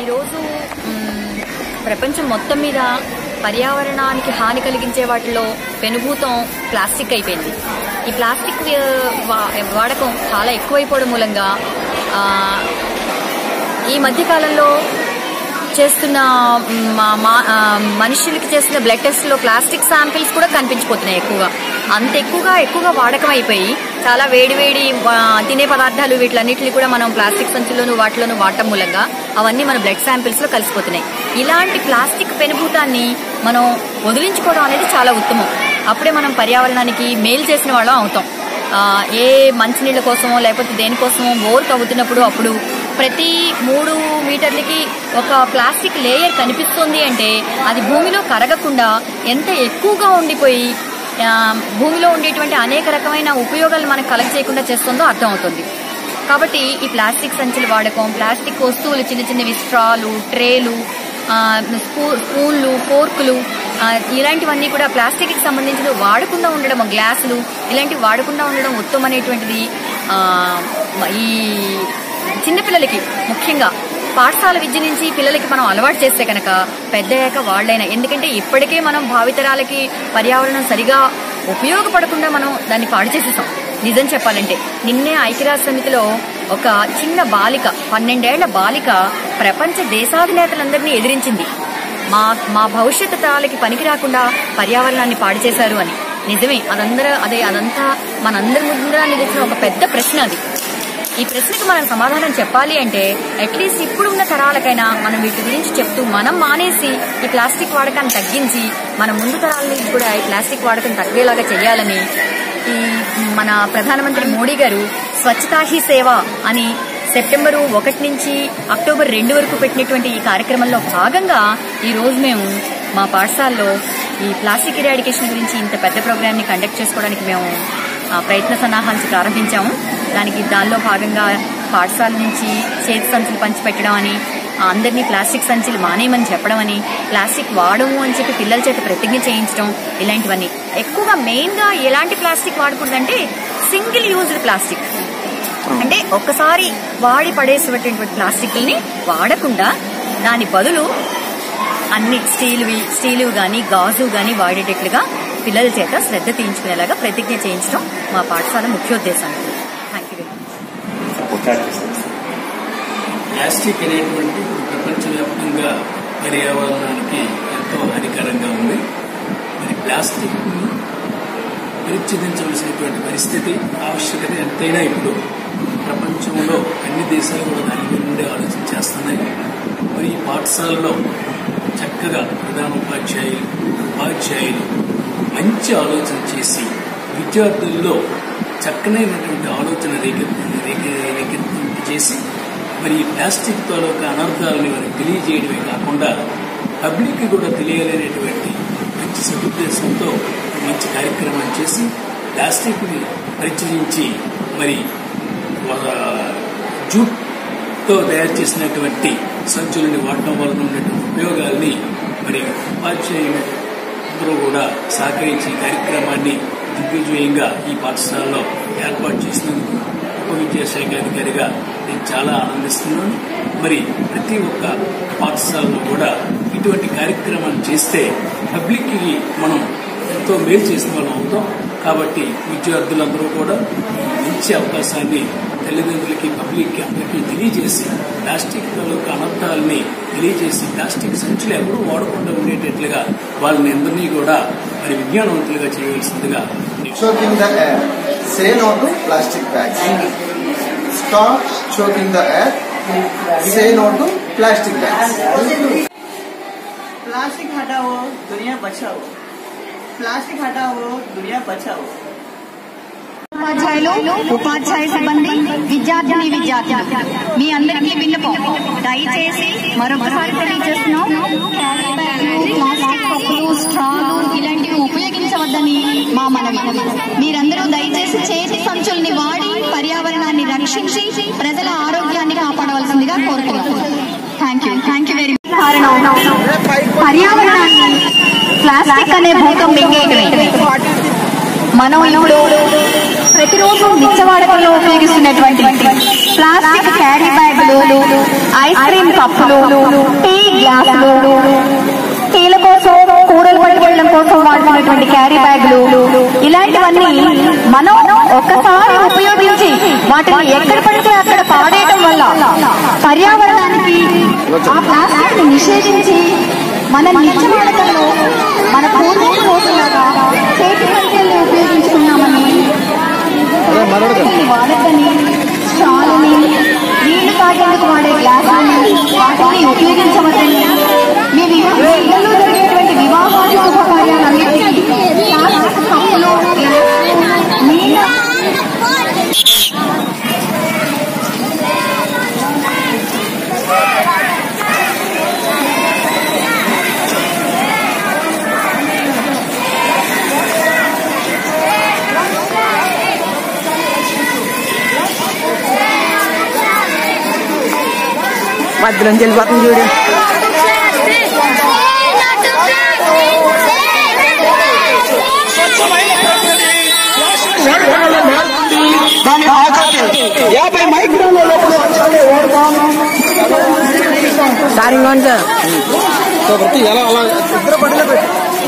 ఈరోజు మ్, ప్రపంచం మొత్తం మీద పర్యావరణానికి హాని కలిగించే వాటిలో పెనుభూతం ప్లాస్టిక్ అయిపోయింది ఈ ప్లాస్టిక్ వా- వా- వాడకం చాలా ఎక్కువైపోవడం మూలంగా ఆ, ఈ మధ్య కాలంలో చేస్తున్న మ్, మా- మా- ఆ, మనుషులకి చేస్తున్న బ్లడ్ టెస్ట్ లో ప్లాస్టిక్ శాంపిల్స్ కూడా కనిపించిపోతున్నాయి ఎక్కువగా అంత ఎక్కువగా ఎక్కువగా వాడకం అయిపోయి చాలా వేడి వేడి ఆ, తినే పదార్థాలు వీటిలన్నిటిని కూడా మనం ప్లాస్టిక్ సంచుల్లోనూ వాటిలోనూ వాడటం మూలంగా అవన్నీ మన బ్లడ్ శాంపిల్స్ లో కలిసిపోతున్నాయి ఇలాంటి ప్లాస్టిక్ పెనుభూతాన్ని మనం వదిలించుకోవడం అనేది చాలా ఉత్తమం అప్పుడే మనం పర్యావరణానికి మేలు చేసిన వాళ్ళం అవుతాం ఆ, ఏ మంచినీళ్ళ కోసమో లేకపోతే దేనికోసమో బోర్ తవ్వుతున్నప్పుడు అప్పుడు ప్రతి మూడు మీటర్లకి ఒక ప్లాస్టిక్ లేయర్ కనిపిస్తుంది అంటే అది భూమిలో కరగకుండా ఎంత ఎక్కువగా ఉండిపోయి ఆ, భూమిలో ఉండేటువంటి అనేక రకమైన ఉపయోగాలు మనకు కలగ చేయకుండా చేస్తుందో అర్థమవుతుంది కాబట్టి ఈ ప్లాస్టిక్ సంచుల వాడకం ప్లాస్టిక్ వస్తువులు చిన్న చిన్నవి స్ట్రాలు ట్రేలు ఆ, స్పూ స్పూన్లు ఫోర్కులు ఆ, ఇలాంటివన్నీ కూడా ప్లాస్టిక్ కి సంబంధించిన వాడకుండా ఉండడం గ్లాసులు ఇలాంటివి వాడకుండా ఉండడం ఉత్తమం అనేటువంటిది ఆ, ఈ చిన్నపిల్లలకి ముఖ్యంగా పాఠశాల విద్య నుంచి పిల్లలకి మనం అలవాటు చేస్తే కనుక పెద్దయ్యాక వాళ్ళైనా ఎందుకంటే ఇప్పటికే మనం భావితరాలకి పర్యావరణం సరిగా ఉపయోగపడకుండా మనం దాన్ని పాడు చేసేసాం నిజం చెప్పాలంటే నిన్నే ఐక్యరాజ్య సమితిలో ఒక చిన్న బాలిక పన్నెండేళ్ల బాలిక ప్రపంచ దేశాధినేతలందరినీ ఎదిరించింది మా మా భవిష్యత్తు తరాలకి పనికి రాకుండా పర్యావరణాన్ని పాడు చేశారు అని నిజమే అదందరూ అదే అదంతా మనందరి ముందర నిలిచిన ఒక పెద్ద ప్రశ్న అది ఈ ప్రశ్నకు మనం సమాధానం చెప్పాలి అంటే అట్లీస్ట్ ఇప్పుడున్న తరాలకైనా మనం వీటి గురించి చెప్తూ మనం మానేసి ఈ ప్లాస్టిక్ వాడకాన్ని తగ్గించి మన ముందు తరాల నుంచి కూడా ఈ ప్లాస్టిక్ వాడకం తగ్గేలాగా చేయాలని ఈ మన ప్రధానమంత్రి మోడీ గారు స్వచ్ఛతా హీ సేవ అని సెప్టెంబరు ఒకటి నుంచి అక్టోబర్ రెండు వరకు పెట్టినటువంటి ఈ కార్యక్రమంలో భాగంగా ఈ రోజు మేము మా పాఠశాలలో ఈ ప్లాస్టిక్ ఇరాడికేషన్ గురించి ఇంత పెద్ద ప్రోగ్రామ్ ని కండక్ట్ చేసుకోవడానికి మేము ఆ, ప్రయత్న సన్నాహాలు ప్రారంభించాము దానికి దానిలో భాగంగా పాఠశాల నుంచి చేతి సంచులు పంచిపెట్టడం అని ఆ, అందరినీ ప్లాస్టిక్ సంచులు మానేయమని చెప్పడం అని ప్లాస్టిక్ వాడము అని చెప్పి పిల్లల చేత ప్రతిజ్ఞ చేయించడం ఇలాంటివన్నీ ఎక్కువగా మెయిన్ గా ఎలాంటి ప్లాస్టిక్ వాడకూడదంటే సింగిల్ యూజ్డ్ ప్లాస్టిక్ అంటే ఒక్కసారి వాడి పడేసేటటువంటి ప్లాస్టిక్ని వాడకుండా దాని బదులు అన్ని స్టీల్వి స్టీలు గాని గాజు గాని వాడేటట్లుగా పిల్లల చేత శ్రద్ధ తీయించుకునేలాగా ప్రతిజ్ఞ చేయించడం మా పాఠశాల ముఖ్యోద్దేశం థ్యాంక్ యూ ప్లాస్టిక్ అనేటువంటి ప్రపంచవ్యాప్తంగా పర్యావరణానికి ఎంతో హానికరంగా ఉంది మరి ప్లాస్టిక్ విచ్ఛేదించవలసినటువంటి పరిస్థితి ఆవశ్యకత ఎంతైనా ఇప్పుడు ప్రపంచంలో అన్ని దేశాలు కూడా దాని నుండి ఆలోచన చేస్తున్నాయి మరి ఈ పాఠశాలలో చక్కగా ప్రధానోపాధ్యాయులు ఉపాధ్యాయులు మంచి ఆలోచన చేసి విద్యార్థుల్లో చక్కనైనటువంటి ఆలోచన రేకెత్తి రేకె- రేకెత్తింపు చేసి మరి ఈ ప్లాస్టిక్ తాలూకా అనర్థాలని వారికి తెలియజేయడమే కాకుండా పబ్లిక్ కూడా తెలియాలనేటువంటి మంచి సదుద్దేశంతో ఒక మంచి కార్యక్రమాన్ని చేసి ప్లాస్టిక్ని పరిచయించి మరి ఒక జూట్తో తయారు చేసినటువంటి సంచులని వాడటం వలన ఉన్నటువంటి ఉపయోగాల్ని మరి ఉపాధ్యాయులు అందరూ కూడా సహకరించి ఈ కార్యక్రమాన్ని దిగ్విజయంగా ఈ పాఠశాలలో ఏర్పాటు చేసినందుకు ఉప విద్యాశాఖ అధికారిగా నేను చాలా ఆనందిస్తున్నాను మరి ప్రతి ఒక్క పాఠశాలలో కూడా ఇటువంటి కార్యక్రమాన్ని చేస్తే పబ్లిక్కి మనం ఎంతో మేలు చేసిన వాళ్ళం అవుతాం కాబట్టి విద్యార్థులందరూ కూడా ఈ మంచి అవకాశాన్ని తల్లిదండ్రులకి పబ్లిక్కి అందరికీ తెలియజేసి ప్లాస్టిక్ తాలూకు అనర్థాలని తెలియజేసి ప్లాస్టిక్ సంచులు ఎవరూ వాడకుండా ఉండేటట్లుగా వాళ్ళని అందరినీ కూడా మరి విజ్ఞానవంతులుగా చేయవలసిందిగా నేను choking the air. Say no to plastic bags. Stop choking the air. Say no to plastic bags. Plastic हटाओ दुनिया बचाओ प्लास्टिक हटाओ दुनिया बचाओ ఉపాధ్యాయులు ఉపాధ్యాయ సిబ్బంది విద్యార్థిని విద్యార్థులు మీ అందరికీ విన్నపం దయచేసి మరొకసారి తెలియజేస్తున్నాం క్యారీ బ్యాగ్లు ప్లాస్టిక్ కప్పులు స్ట్రాలు ఇలాంటివి ఉపయోగించవద్దని మా మనవి మీరందరూ దయచేసి చేతి సంచుల్ని వాడి పర్యావరణాన్ని రక్షించి ప్రజల ఆరోగ్యాన్ని కాపాడవలసిందిగా కోరుతున్నాం thank you thank you very కారణం పర్యావరణాన్ని ప్లాస్టిక్ అనే భూతం మింగేయటమే మనం ఇప్పుడు ప్రతిరోజు నిత్య వాడకంలో ఉపయోగిస్తున్నటువంటి ప్లాస్టిక్ క్యారీ బ్యాగులు ఐస్ క్రీమ్ కప్పులు టీ గ్లాసులు టీల కోసం కూరలు పట్టుకెళ్ళడం కోసం వాడుకున్నటువంటి క్యారీ బ్యాగులు ఇలాంటివన్నీ మనం ఒక్కసారి ఉపయోగించి వాటిని ఎక్కడ పడితే అక్కడ పాడేయటం వల్ల పర్యావరణానికి ఆ ప్లాస్టిక్ ని నిషేధించి మన నిత్య వాడకంలో మన పూర్వీకుల రోజులాగా చేతి పంటల్ని ఉపయోగించుకున్నామని అదే మరొకటి దీన్ని వాడద్దని స్ట్రాలని నీళ్లు తాగేందుకు వాడే గ్లాసులని వాటిని ఉపయోగించవద్దని మీ వి- మీ ఇళ్లలో జరిగేటువంటి వివాహాది శుభకార్యాలన్నిటికీ ప్లాస్టిక్ కప్పులు గ్లాసులు, నీళ్ళ మధ్యలోంచి వెళ్ళిపోతుంది చూడు దాని ఆకృతి యాభై మైక్రాన్ల లోపల వచ్చాలి స్టారింగ్ ఆన్ సార్ సో ప్రతి ఎలా అలా ఇద్దరు పడిలో పెట్టి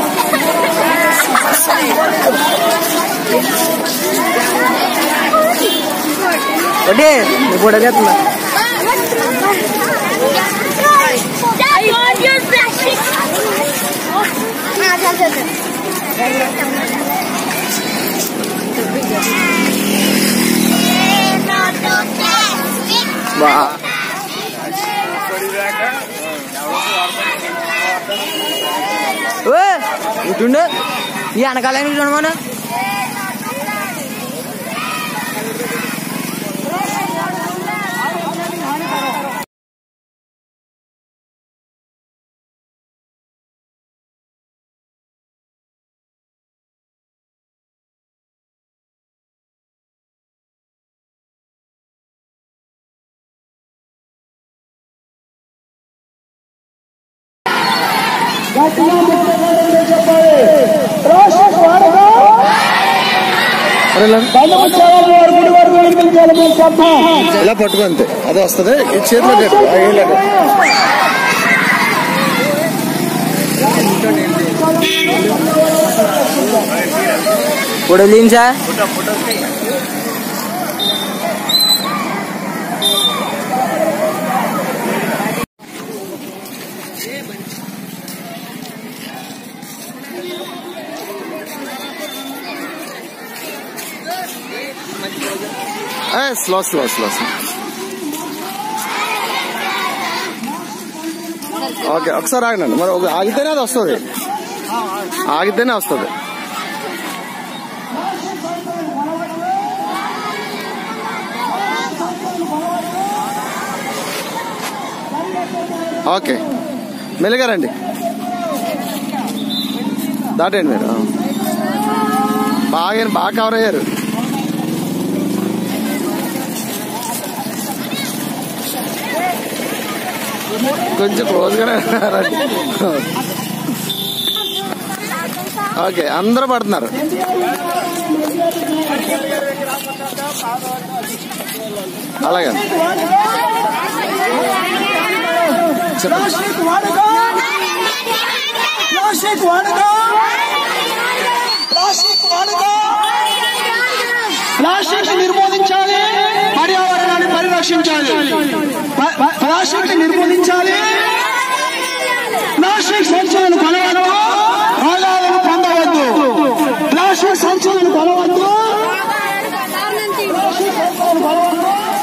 ఒకటి నీ ఫోటో చేస్తున్నా బా ఓ ఇటుండు ఈ వెనకాలని చూడమను ఇలా పట్టుకో అంతే అదే వస్తుంది ఈ చేతిలో పెట్టు ఆ ఏళ్ళ పెట్టు. ఫోటో తీయండి సార్ ఏ, slow slow slow slow okay ఒకసారి ఆగనండి మరి ఒక ఆగితేనే అది వస్తుంది ఆగితేనే వస్తుంది ఓకే మెల్లిగా రండి దాటండి మీరు బాగా బాగా కవర్ అయ్యారు కొంచెం క్లోజ్గానే రండి ఓకే అందరూ పడుతున్నారు అలాగే చెప్పండి ప్లాస్టిక్ వాడకం ప్లాస్టిక్ వాడకం ప్లాస్టిక్ వాడకం ప్లాస్టిక్ నిర్మూలించాలి పర్యావరణాన్ని పరిరక్షించాలి ప- ప- ప్లాస్టిక్ నిర్మూలించాలి ప్లాస్టిక్ సంచులను కొనవద్దు రోగాలను పొందవద్దు ప్లాస్టిక్ సంచులను కొనవద్దు ప్లాస్టిక్ సంచులను కొనవద్దు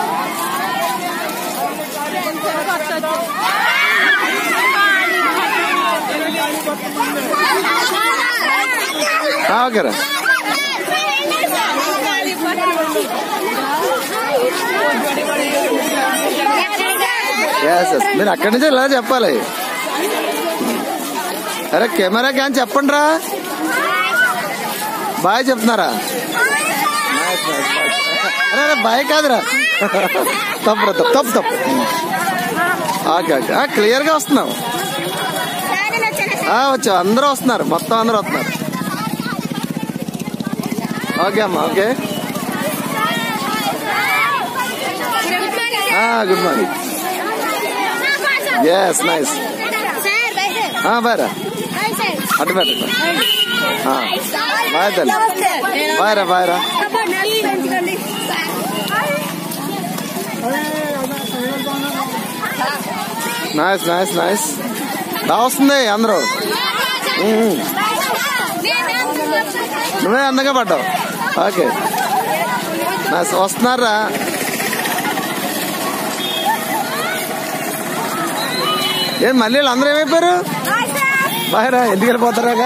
ఆ, ఓకేరా ఎస్ ఎస్ మీరు అక్కడి నుంచి ఇలా చెప్పాలి అరే కెమెరా కానీ చెప్పండి రా బాయ్ చెప్తున్నారా Nice, nice, nice. అరే అరే బాయ్ కాదురా తప్పు రా, తప్పు తప్పు తప్పు ఓకే ఓకే క్లియర్ గా వస్తున్నాం ఆ, వచ్చావు అందరూ వస్తున్నారు మొత్తం అందరూ వస్తున్నారు ఓకే అమ్మా okay good morning yes nice boy అటు పెట్ట బాయ్ తల్లి బాయ్ రా బాయ్ రా నైస్ నైస్ నైస్ దా వస్తుంది అందరూ ఉమ్. నువ్వే అందంగా పడ్డావు ఓకే నైస్ వస్తున్నారా ఏం మళ్ళీ వీళ్ళు అందరూ ఏమైపోయారు బాయ్ రా ఎందుకు వెళ్ళిపోతారాగా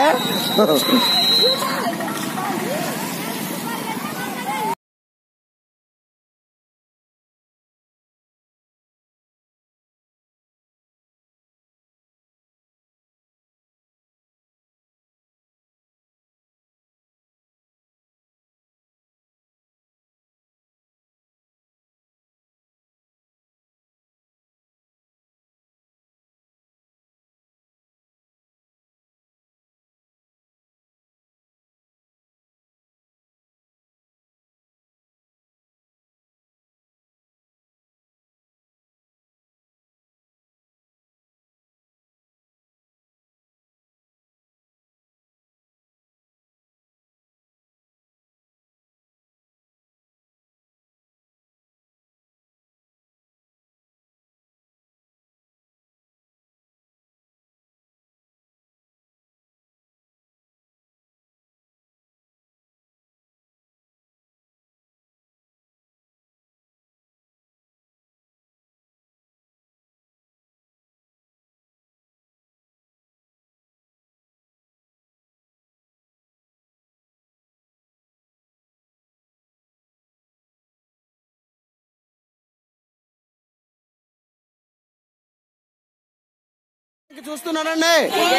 చూస్తున్నారండి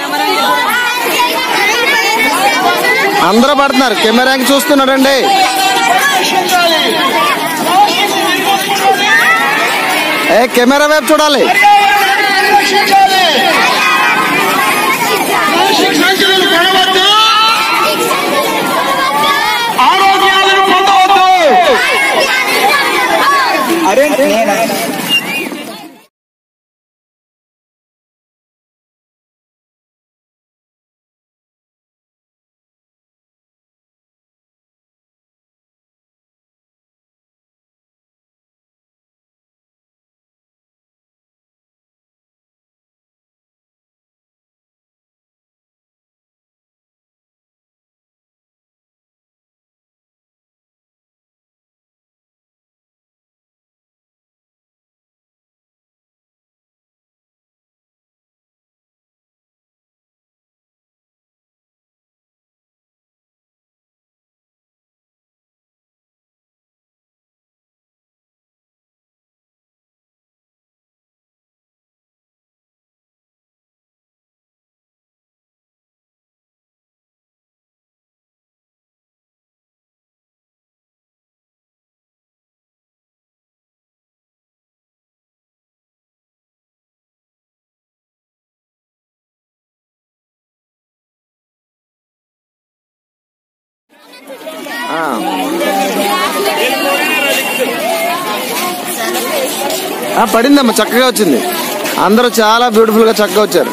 అందరూ పడుతున్నారు కెమెరాకి చూస్తున్నారండి ఏ కెమెరా వైపు చూడాలి సంఖ్యలు కనవద్దు ఆరోగ్యాలను పొందవద్దు అరే నేను ఆ. ఆ, పడిందమ్మా చక్కగా వచ్చింది అందరూ చాలా బ్యూటిఫుల్ గా చక్కగా వచ్చారు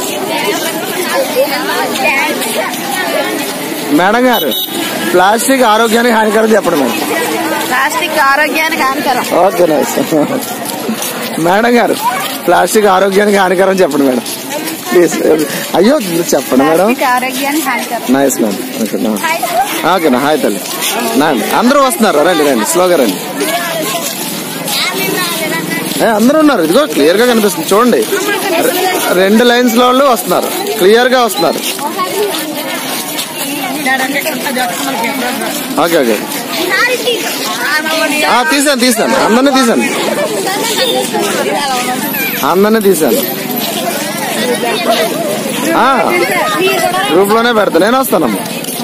మేడం గారు ప్లాస్టిక్ ఆరోగ్యానికి హానికరం చెప్పండి మేడం ప్లాస్టిక్ ఆరోగ్యానికి హానికరం ఓకే నైస్ మేడం గారు ప్లాస్టిక్ ఆరోగ్యానికి హానికరం చెప్పండి మేడం ప్లీజ్ అయ్యో చెప్పండి మేడం ప్లాస్టిక్ ఆరోగ్యానికి హానికరం నైస్ మేడం ఓకే ఓకేనా హాయ్ తల్లి నా అందరూ వస్తున్నారు రండి రండి స్లోగా రండి ఏ, అందరూ ఉన్నారు ఇదిగో క్లియర్ గా కనిపిస్తుంది చూడండి రె- రెండు లైన్స్ లో వాళ్ళు వస్తున్నారు క్లియర్ గా వస్తున్నారు ఓకే ఓకే ఆ, తీసాను తీసాను అందరినీ తీసాను అందరినీ తీసాను ఆ, గ్రూప్ లోనే పెడతా నేను వస్తానమ్మా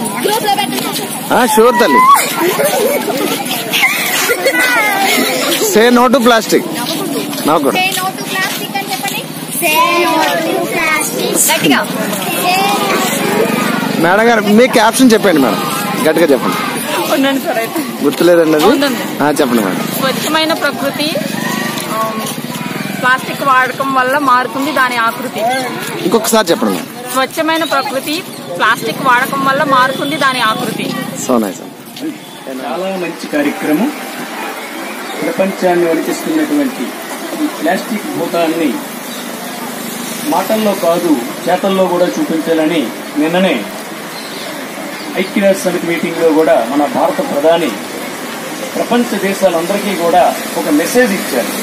షూర్ తల్లి సే నో టు ప్లాస్టిక్ నాకు కూడా గట్టిగా మేడం గారు మీ క్యాప్షన్ చెప్పండి మేడం గట్టిగా చెప్పండి ఉండండి సార్ అయితే గుర్తులేదండి అది ఉందండి. ఆ, చెప్పండి మేడం స్వచ్ఛమైన ప్రకృతి ఆ, ప్లాస్టిక్ వాడకం వల్ల మారుతుంది దాని ఆకృతి ఇంకొకసారి చెప్పండి మేడం స్వచ్ఛమైన ప్రకృతి ప్లాస్టిక్ వాడకం వల్ల మారుతుంది దాని ఆకృతి సో నైస్ చాలా మంచి కార్యక్రమం ప్రపంచాన్ని వణికిస్తున్నటువంటి ఈ ప్లాస్టిక్ భూతాన్ని మాటల్లో కాదు చేతల్లో కూడా చూపించాలని నిన్ననే ఐక్యరాజ్య సమితి మీటింగ్ లో కూడా మన భారత ప్రధాని ప్రపంచ దేశాలందరికీ కూడా ఒక మెసేజ్ ఇచ్చారు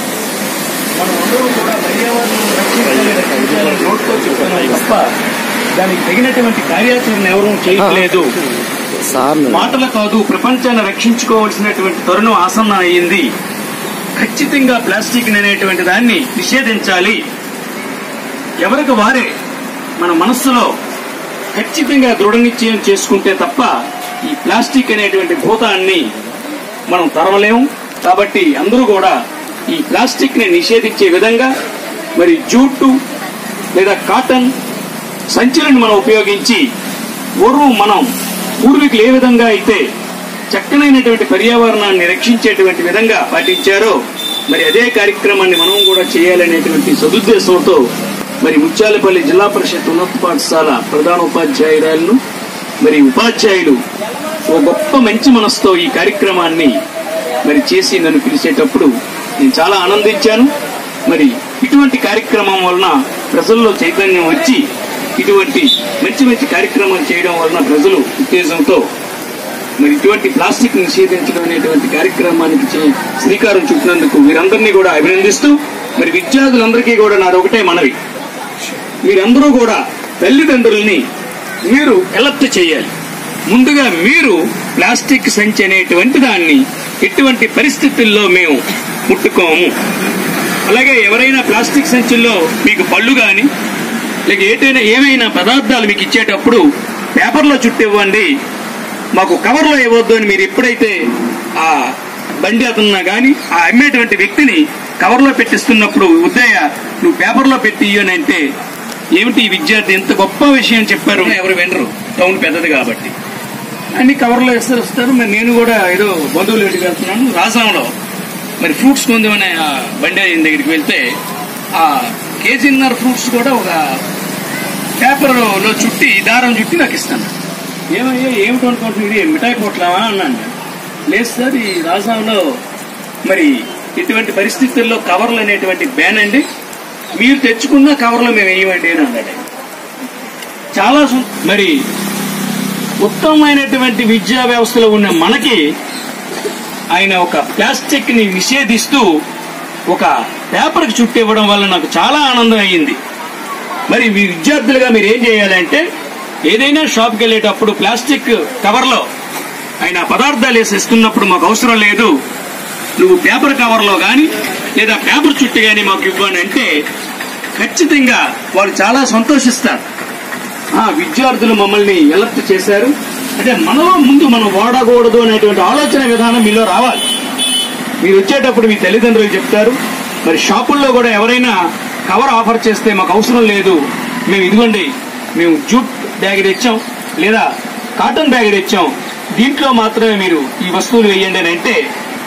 మనం అందరూ కూడా పర్యావరణం రక్షించాలి రక్షించాలని నోట్తో చెప్తున్నాం తప్ప దానికి తగినటువంటి కార్యాచరణ ఎవరూ చేయట్లేదు సార్ మాటలు కాదు ప్రపంచాన్ని రక్షించుకోవాల్సినటువంటి తరుణం ఆసన్న అయింది ఖచ్చితంగా ప్లాస్టిక్ అనేటువంటి దాన్ని నిషేధించాలి ఎవరికి వారే మన మనస్సులో ఖచ్చితంగా దృఢ నిశ్చయం చేసుకుంటే తప్ప ఈ ప్లాస్టిక్ అనేటువంటి భూతాన్ని మనం తరవలేము కాబట్టి అందరూ కూడా ఈ ప్లాస్టిక్ ని నిషేధించే విధంగా మరి జూటు లేదా కాటన్ సంచులను మనం ఉపయోగించి పూర్వం మనం పూర్వీకులు ఏ విధంగా అయితే చక్కనైనటువంటి పర్యావరణాన్ని రక్షించేటువంటి విధంగా పాటించారో మరి అదే కార్యక్రమాన్ని మనం కూడా చేయాలనేటువంటి సదుద్దేశంతో మరి ముత్యాలపల్లి జిల్లా పరిషత్ ఉన్నత పాఠశాల ప్రధాన ఉపాధ్యాయురాలను మరి ఉపాధ్యాయులు ఓ గొప్ప మంచి మనసుతో ఈ కార్యక్రమాన్ని మరి చేసి నన్ను పిలిచేటప్పుడు నేను చాలా ఆనందించాను మరి ఇటువంటి కార్యక్రమం వలన ప్రజల్లో చైతన్యం వచ్చి ఇటువంటి మంచి మంచి కార్యక్రమాలు చేయడం వలన ప్రజలు ఉత్తేజంతో మరి ఇటువంటి ప్లాస్టిక్ నిషేధించడం అనేటువంటి కార్యక్రమానికి చే- శ్రీకారం చుట్టినందుకు వీరందరినీ కూడా అభినందిస్తూ మరి విద్యార్థులందరికీ కూడా నాది ఒకటే మనవి మీరందరూ కూడా తల్లిదండ్రుల్ని మీరు ఎలర్ట్ చేయాలి ముందుగా మీరు ప్లాస్టిక్ సంచి అనేటువంటి దాన్ని ఎటువంటి పరిస్థితుల్లో మేము ముట్టుకోము అలాగే ఎవరైనా ప్లాస్టిక్ సంచుల్లో మీకు పళ్ళు గాని లేక ఏటైనా ఏమైనా పదార్థాలు మీకు ఇచ్చేటప్పుడు పేపర్లో చుట్టివ్వండి మాకు కవర్లో ఇవ్వద్దు అని మీరు ఎప్పుడైతే ఆ బండి అతన్నా గాని ఆ అమ్మేటువంటి వ్యక్తిని కవర్లో పెట్టిస్తున్నప్పుడు ఉదయ నువ్వు పేపర్లో పెట్టి అని అంటే ఏమిటి ఈ విద్యార్థి ఎంత గొప్ప విషయం చెప్పారు ఎవరు వినరు టౌన్ పెద్దది కాబట్టి అన్ని కవర్లో వేస్తారు వస్తారు మరి నేను కూడా ఏదో బంధువులు ఇంటికి వెళ్తున్నాను రాజాంలో మరి ఫ్రూట్స్ కొందామని ఆ బండి ఆయన దగ్గరికి వెళ్తే ఆ కేజీన్నర ఫ్రూట్స్ కూడా ఒక పేపర్లో చుట్టి దారం చుట్టి నాకు ఇస్తాను ఏమయ్యా ఏమిటి అనుకుంటున్నాడు ఇది మిఠాయి కొట్లావా అన్నాను నేను. లేదు సార్ ఈ రాజాంలో మరి ఇటువంటి పరిస్థితుల్లో కవర్లు అనేటువంటి బ్యాన్ అండి మీరు తెచ్చుకున్న కవర్లో మేము వేయమండి అని అన్నాడు ఆయన. చాలా సం- మరి ఉత్తమమైనటువంటి విద్యా వ్యవస్థలో ఉన్న మనకి ఆయన ఒక ప్లాస్టిక్ ని నిషేధిస్తూ ఒక పేపర్కి చుట్టి ఇవ్వడం వల్ల నాకు చాలా ఆనందం అయ్యింది మరి మీ విద్యార్థులుగా మీరు ఏం చేయాలంటే ఏదైనా షాప్కి వెళ్ళేటప్పుడు ప్లాస్టిక్ కవర్లో ఆయన పదార్థాలు వేసి ఇస్తున్నప్పుడు మాకు అవసరం లేదు నువ్వు పేపర్ కవర్లో గాని లేదా పేపర్ చుట్టి గాని మాకు ఇవ్వని అంటే ఖచ్చితంగా వాళ్ళు చాలా సంతోషిస్తారు ఆ విద్యార్థులు మమ్మల్ని ఎలర్ట్ చేశారు అంటే మనలో ముందు మనం వాడకూడదు అనేటువంటి ఆలోచన విధానం మీలో రావాలి మీరు వచ్చేటప్పుడు మీ తల్లిదండ్రులు చెప్తారు మరి షాపుల్లో కూడా ఎవరైనా కవర్ ఆఫర్ చేస్తే మాకు అవసరం లేదు మేము ఇదిగోండి మేము జూట్ బ్యాగ్ తెచ్చాం లేదా కాటన్ బ్యాగ్ తెచ్చాం దీంట్లో మాత్రమే మీరు ఈ వస్తువులు వేయండి అని అంటే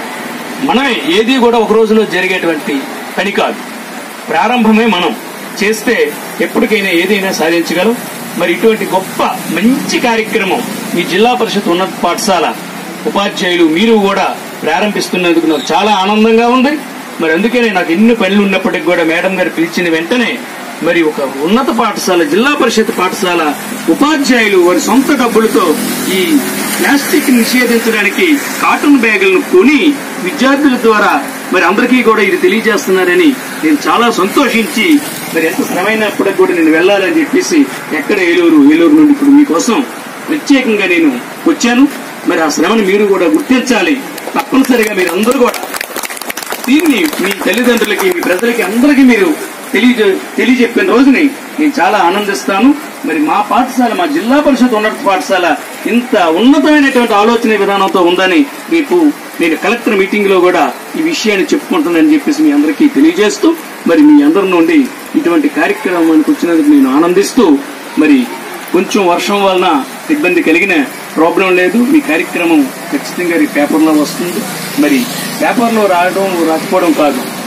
మనమే ఏది కూడా ఒక రోజులో జరిగేటువంటి పని కాదు ప్రారంభమే మనం చేస్తే ఎప్పటికైనా ఏదైనా సాధించగలం మరి ఇటువంటి గొప్ప మంచి కార్యక్రమం మీ జిల్లా పరిషత్ ఉన్నత పాఠశాల ఉపాధ్యాయులు మీరు కూడా ప్రారంభిస్తున్నందుకు నాకు చాలా ఆనందంగా ఉంది మరి అందుకనే నాకు ఎన్ని పనులు ఉన్నప్పటికీ కూడా మేడం గారు పిలిచిన వెంటనే మరి ఒక ఉన్నత పాఠశాల జిల్లా పరిషత్ పాఠశాల ఉపాధ్యాయులు వారి సొంత డబ్బులతో ఈ ప్లాస్టిక్ నిషేధించడానికి కాటన్ బ్యాగులను కొని విద్యార్థుల ద్వారా మరి అందరికీ కూడా ఇది తెలియజేస్తున్నారని నేను చాలా సంతోషించి మరి ఎంత శ్రమైనప్పటికి కూడా నేను వెళ్ళాలని చెప్పేసి ఎక్కడ ఏలూరు ఏలూరు నుండి ఇప్పుడు మీకోసం ప్రత్యేకంగా నేను వచ్చాను మరి ఆ శ్రమను మీరు కూడా గుర్తించాలి తప్పనిసరిగా మీరు అందరూ కూడా దీన్ని మీ తల్లిదండ్రులకి మీ ప్రజలకి అందరికీ మీరు తెలియజే తెలియజెప్పిన రోజుని నేను చాలా ఆనందిస్తాను మరి మా పాఠశాల మా జిల్లా పరిషత్ ఉన్నత పాఠశాల ఇంత ఉన్నతమైనటువంటి ఆలోచన విధానంతో ఉందని రేపు నేను కలెక్టర్ మీటింగ్ లో కూడా ఈ విషయాన్ని చెప్పుకుంటానని చెప్పేసి మీ అందరికీ తెలియజేస్తూ మరి మీ అందరి నుండి ఇటువంటి కార్యక్రమానికి వచ్చినందుకు నేను ఆనందిస్తూ మరి కొంచెం వర్షం వలన ఇబ్బంది కలిగిన ప్రాబ్లం లేదు మీ కార్యక్రమం ఖచ్చితంగా రేపు పేపర్లో వస్తుంది మరి పేపర్లో రావడం రాకపోవడం కాదు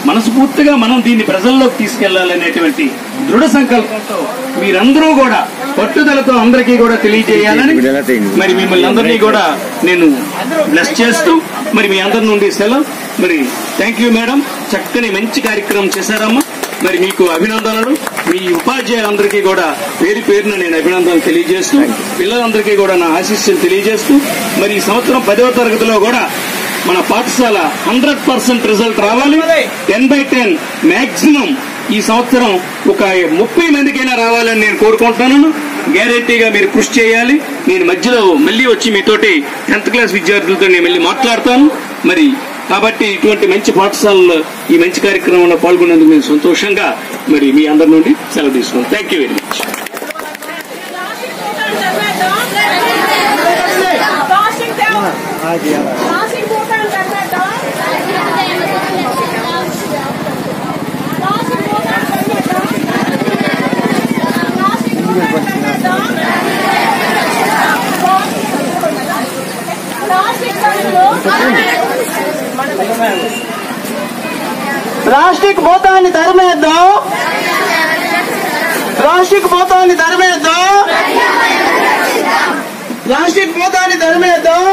మనస్ఫూర్తిగా మనం దీన్ని ప్రజల్లోకి తీసుకెళ్లాలనేటువంటి దృఢ సంకల్పంతో మీరందరూ కూడా పట్టుదలతో అందరికీ కూడా తెలియజేయాలని మరి మిమ్మల్ని అందరినీ కూడా నేను బ్లెస్ చేస్తూ మరి మీ అందరి నుండి సెలవు మరి థ్యాంక్ యూ మేడం చక్కని మంచి కార్యక్రమం చేశారమ్మా మరి మీకు అభినందనలు మీ ఉపాధ్యాయులందరికీ కూడా పేరు పేరున నేను అభినందనలు తెలియజేస్తూ పిల్లలందరికీ కూడా నా ఆశీస్సులు తెలియజేస్తూ మరి ఈ సంవత్సరం పదవ తరగతిలో కూడా మన పాఠశాల హండ్రెడ్ పర్సెంట్ రిజల్ట్ రావాలి టెన్ బై టెన్ మాక్సిమం ఈ సంవత్సరం ఒక ముప్పై మందికైనా రావాలని నేను కోరుకుంటున్నాను గ్యారెంటీగా మీరు కృషి చేయాలి నేను మధ్యలో మళ్ళీ వచ్చి మీతోటి టెన్త్ క్లాస్ విద్యార్థులతో నేను మళ్ళీ మాట్లాడతాను మరి కాబట్టి ఇటువంటి మంచి పాఠశాలలో ఈ మంచి కార్యక్రమంలో పాల్గొన్నందుకు నేను సంతోషంగా మరి మీ అందరి నుండి సెలవు తీసుకున్నాను thank you very much plastic భూతాన్ని తరిమేద్దాం ప్లాస్టిక్ భూతాన్ని తరిమేద్దాం ప్లాస్టిక్ భూతాన్ని తరిమేద్దాం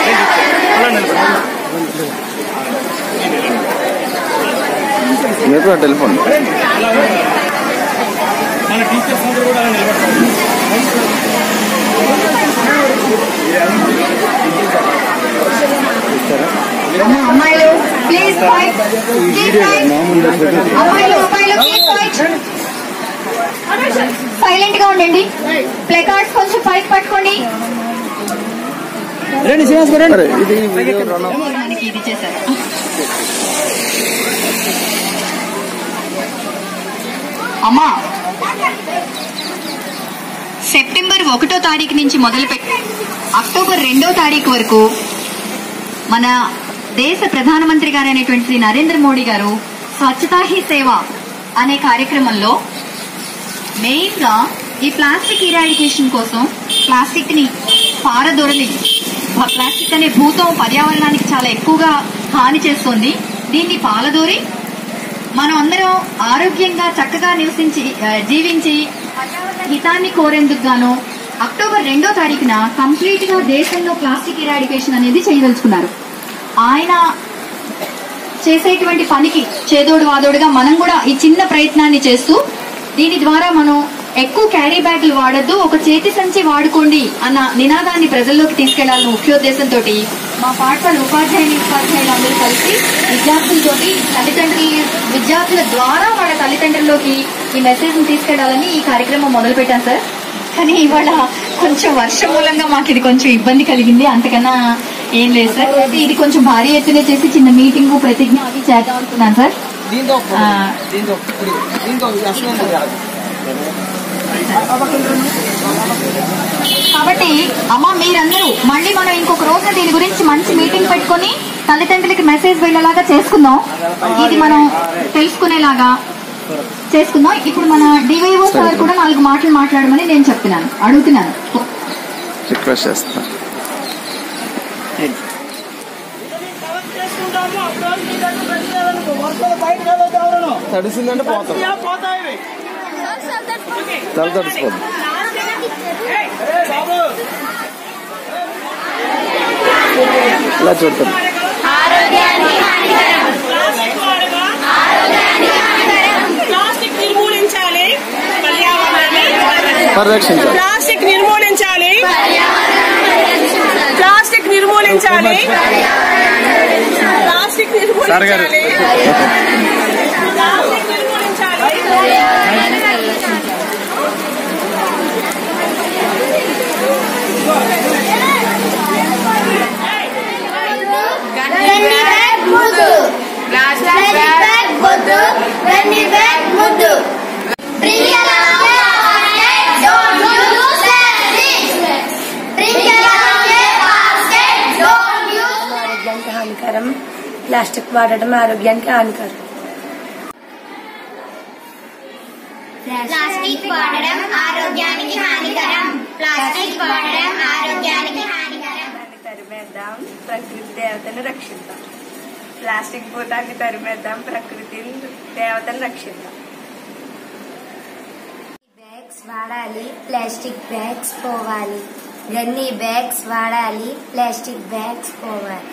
మీకు టెలిఫోన్ మన టీచర్స్ అందరూ కూడా నిలబడతారు అమ్మాయిలు ప్లీజ్ ఫైట్ ప్లీజ్ ఫైట్ అమ్మాయిలు అమ్మాయిలు ప్లీజ్ ఫైట్ సైలెంట్ గా ఉండండి ప్లే కార్డ్స్ కొంచెం పైకి పట్టుకోండి అరే, ఇది వీడియో రన్ అవ్వ- దానికి ఇది చేశారు అమ్మా సెప్టెంబర్ ఒకటో తారీఖు నుంచి మొదలుపెట్టి అక్టోబర్ రెండో తారీఖు వరకు మన దేశ ప్రధానమంత్రి గారైనటువంటి శ్రీ నరేంద్ర మోడీ గారు స్వచ్ఛతా హీ సేవ అనే కార్యక్రమంలో మెయిన్ గా ఈ ప్లాస్టిక్ ఇరాడికేషన్ కోసం ప్లాస్టిక్ ని పారదొరలి ఆ ప్లాస్టిక్ అనే భూతం పర్యావరణానికి చాలా ఎక్కువగా హాని చేస్తుంది దీన్ని పాలదోరి మనం అందరం ఆరోగ్యంగా చక్కగా నివసించి ఆ, జీవించి హితాన్ని కోరేందుకు గాను అక్టోబర్ రెండో తారీఖున కంప్లీట్ గా దేశంలో ప్లాస్టిక్ ఇరాడికేషన్ అనేది చేయదలుచుకున్నారు ఆయన చేసేటువంటి పనికి చేదోడు వాదోడుగా మనం కూడా ఈ చిన్న ప్రయత్నాన్ని చేస్తూ దీని ద్వారా మనం ఎక్కువ క్యారీ బ్యాగులు వాడద్దు ఒక చేతి సంచి వాడుకోండి అన్న నినాదాన్ని ప్రజల్లోకి తీసుకెళ్లాలన్న ముఖ్యోద్దేశంతో మా పాఠశాల ఉపాధ్యాయుని ఉపాధ్యాయులు అందరూ కలిసి విద్యార్థులతోటి తల్లిదండ్రుల విద్యార్థుల ద్వారా వాళ్ళ తల్లిదండ్రుల్లోకి ఈ మెసేజ్ ని తీసుకెళ్లాలని ఈ కార్యక్రమం మొదలు పెట్టాం సార్ కానీ ఇవాళ కొంచెం వర్షం మూలంగా మాకు ఇది కొంచెం ఇబ్బంది కలిగింది అంతకన్నా ఏం లేదు సార్ ఇది కొంచెం భారీ ఎత్తున చేసి చిన్న మీటింగ్ ప్రతిజ్ఞ అవి చేద్దాం అనుకున్నాను సార్ దీంతో ఆ, దీంతో దీంతో అసలు కాదు కాబట్టి అమ్మ మీరందరూ మళ్ళీ మనం ఇంకొక రోజు దీని గురించి మంచి మీటింగ్ పెట్టుకొని తల్లిదండ్రులకి మెసేజ్ వెళ్ళేలాగా చేసుకుందాం ఇది మనం తెలుసుకునేలాగా చేసుకుందాం ఇప్పుడు మన డివైఓ సార్ కూడా నాలుగు మాటలు మాట్లాడమని నేను చెప్తున్నాను అడుగుతున్నాను రిక్వెస్ట్ చేస్తా తడిసిందంటే పోతాం తల తడిసిపోతుంది ఇలా చూడతాం ప్లాస్టిక్ నిర్మూలించాలి పర్యావరణాన్ని పరిరక్షించాలి ప్లాస్టిక్ నిర్మూలించాలి ప్లాస్టిక్ నిర్మూలించాలి ప్లాస్టిక్ సార్ గారు. నిర్మూలించాలి ప్లాస్టిక్ నిర్మూలించాలి రండి బ్యాగ్ ముద్దు రండి బ్యాగ్ ముద్దు రండి బ్యాగ్ ముద్దు Bring along a basket, don't use plastic. Bring along a basket, don't use ఆరోగ్యానికి హానికరం ప్లాస్టిక్ వాడటం ఆరోగ్యానికి హానికరం ప్లాస్టిక్ వాడడం ఆరోగ్యానికి హానికరం ప్లాస్టిక్ వాడడం ఆరోగ్యానికి హానికరం తరిమేద్దాం ప్రకృతి దేవతను రక్షిద్దాం ప్లాస్టిక్ భూతాన్ని తరిమేద్దాం ప్రకృతిని దేవతను రక్షిద్దాం బ్యాగ్స్ వాడాలి ప్లాస్టిక్ బ్యాగ్స్ పోవాలి గన్ని బ్యాగ్స్ వాడాలి ప్లాస్టిక్ బ్యాగ్స్ పోవాలి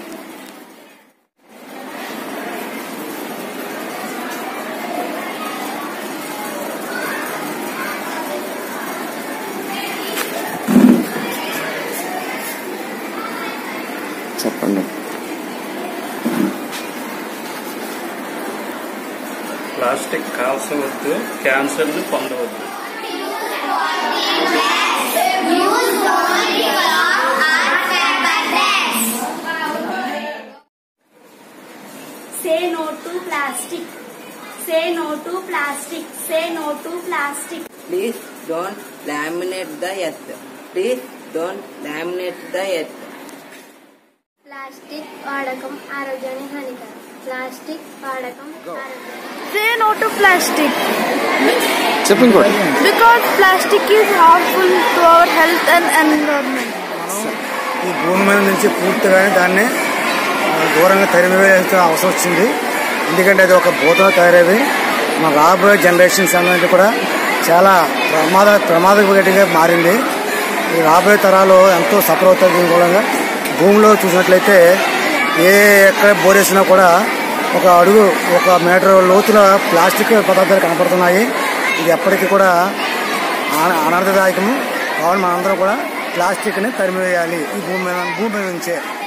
చెప్పండి ప్లాస్టిక్ కాల్చవద్దు క్యాన్సర్లు పొందవద్దు Say no to plastic. Say no to plastic. Say no to plastic. Please don't laminate the earth. Please don't laminate the earth. Plastic వాడకం ఆరోగ్యానికి హానికరం ప్లాస్టిక్ వాడకం Say no to plastic చెప్పు ఇంకోటి because plastic is harmful to our health and environment. ఈ భూమి మీద నుంచి పూర్తిగా దాన్ని ఆ, దూరంగా తరిమివేయాల్సిన అవసరం వచ్చింది ఎందుకంటే అది ఒక భూతం తయారవి మన రాబోయే జనరేషన్స్ అనేది కూడా చాలా ప్రమాద ప్రమాదకరంగా మారింది ఈ రాబోయే తరాలు ఎంతో సఫర్ అవుతారు దీని మూలంగా భూమిలో చూసినట్లయితే ఏ ఎక్కడ బోరేసినా కూడా ఒక అడుగు ఒక మీటర్ లోతుల ప్లాస్టిక్ పదార్థాలు కనపడుతున్నాయి ఇది ఎప్పటికీ కూడా ఆన- అనర్థదాయకము కావాలి మనందరం కూడా ప్లాస్టిక్ని తరిమివేయాలి ఈ భూమి మీద భూమి మీద నుంచే